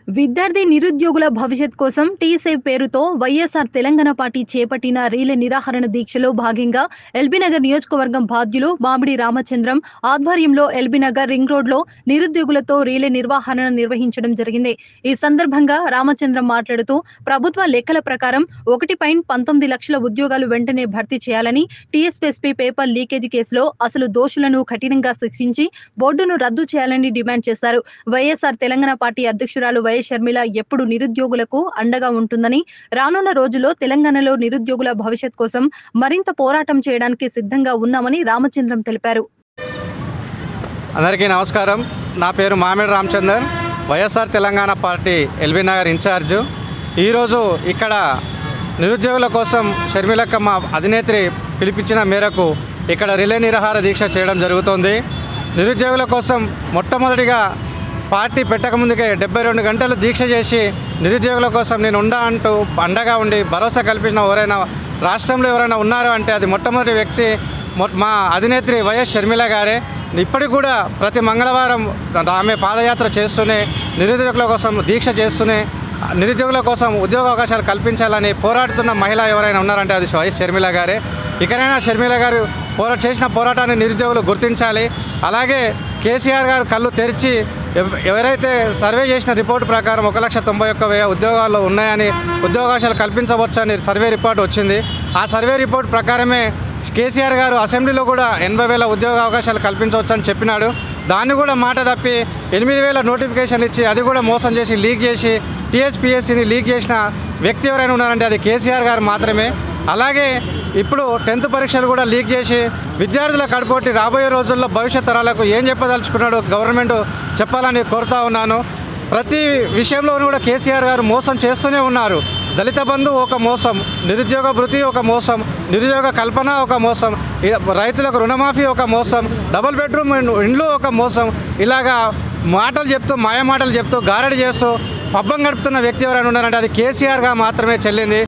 విద్యార్థి నిరుద్యోగుల భవిష్యత్ కోసం టీసేవ్ పేరుతో వైఎస్ఆర్ తెలంగాణ పార్టీ చేపట్టిన రీల నిరాహరణ దీక్షలో భాగంగా ఎల్బీనగర్ నియోజకవర్గం బాధ్యులు మామిడి రామచంద్రం ఆధ్వర్యంలో ఎల్బీనగర్ రింగ్ రోడ్ లో నిరుద్యోగులతో రీలే నిర్వహణ నిర్వహించడం జరిగింది ఈ సందర్భంగా రామచంద్రం మాట్లాడుతూ ప్రభుత్వ లెక్కల ప్రకారం ఒకటి పాయింట్ పంతొమ్మిది లక్షల ఉద్యోగాలు వెంటనే భర్తీ చేయాలని టీఎస్పీఎస్పీ పేపర్ లీకేజీ కేసులో అసలు దోషులను కఠినంగా శిక్షించి బోర్డును రద్దు చేయాలని డిమాండ్ చేశారు వైఎస్ఆర్ తెలంగాణ పార్టీ అధ్యక్షురాలు వైఎస్ షర్మిల ఎప్పుడు నిరుద్యోగులకు అండగా ఉంటుందని రానున్న రోజుల్లో తెలంగాణలో నిరుద్యోగుల భవిష్యత్ కోసం మరింత పోరాటం చేయడానికి సిద్ధంగా ఉన్నామని రామచంద్రం తెలిపారు అందరికీ నమస్కారం నా పేరు మామిడి రామచందర్ వైఎస్ఆర్ తెలంగాణ పార్టీ ఎల్బీ నగర్ ఇన్ఛార్జు ఈరోజు ఇక్కడ నిరుద్యోగుల కోసం షర్మిలక్కమ్మ అధినేత్రి పిలిపించిన మేరకు ఇక్కడ రిలే నిరాహార దీక్ష చేయడం జరుగుతోంది నిరుద్యోగుల కోసం మొట్టమొదటిగా పార్టీ పెట్టకముందుకే డెబ్బై రెండు గంటలు దీక్ష చేసి నిరుద్యోగుల కోసం నేను ఉండా అంటూ అండగా ఉండి భరోసా కల్పించిన ఎవరైనా రాష్ట్రంలో ఎవరైనా ఉన్నారు అంటే అది మొట్టమొదటి వ్యక్తి మొ- మా అధినేత్రి వైఎస్ షర్మిల గారే ఇప్పటికి కూడా ప్రతి మంగళవారం ఆమె పాదయాత్ర చేస్తూనే నిరుద్యోగుల కోసం దీక్ష చేస్తూనే నిరుద్యోగుల కోసం ఉద్యోగ అవకాశాలు కల్పించాలని పోరాడుతున్న మహిళ ఎవరైనా ఉన్నారంటే అది వైఎస్ షర్మిల గారే ఇకనైనా షర్మిల గారు పోరా చేసిన పోరాటాన్ని నిరుద్యోగులు గుర్తించాలి అలాగే కేసీఆర్ గారు కళ్ళు తెరిచి ఎవ- ఎవరైతే సర్వే చేసిన రిపోర్ట్ ప్రకారం ఒక లక్ష తొంభై ఒక్క వెయ్యి ఉద్యోగాలు ఉన్నాయని ఉద్యోగావకాశాలు కల్పించవచ్చని సర్వే రిపోర్ట్ వచ్చింది ఆ సర్వే రిపోర్ట్ ప్రకారమే కేసీఆర్ గారు అసెంబ్లీలో కూడా ఎనభై వేల ఉద్యోగ అవకాశాలు కల్పించవచ్చని చెప్పినాడు దాన్ని కూడా మాట తప్పి ఎనిమిది వేల నోటిఫికేషన్ ఇచ్చి అది కూడా మోసం చేసి లీక్ చేసి టీఎస్పీఎస్సీని లీక్ చేసిన వ్యక్తి ఎవరైనా ఉన్నారంటే అది కేసీఆర్ గారు మాత్రమే అలాగే ఇప్పుడు టెన్త్ పరీక్షలు కూడా లీక్ చేసి విద్యార్థుల కడుపోటి రాబోయే రోజుల్లో భవిష్యత్ తరాలకు ఏం చెప్పదలుచుకున్నాడో గవర్నమెంట్ చెప్పాలని కోరుతా ఉన్నాను ప్రతి విషయంలోనూ కూడా కేసీఆర్ గారు మోసం చేస్తూనే ఉన్నారు దళిత బంధు ఒక మోసం నిరుద్యోగ భృతి ఒక మోసం నిరుద్యోగ కల్పన ఒక మోసం ఇ- రైతులకు రుణమాఫీ ఒక మోసం డబుల్ బెడ్రూమ్ ఇండ్లు ఒక మోసం ఇలాగా మాటలు చెప్తూ మాయ మాటలు చెప్తూ గారడి చేస్తూ పబ్బం గడుపుతున్న వ్యక్తి ఎవరైనా ఉన్నారంటే అది కేసీఆర్గా మాత్రమే చెల్లింది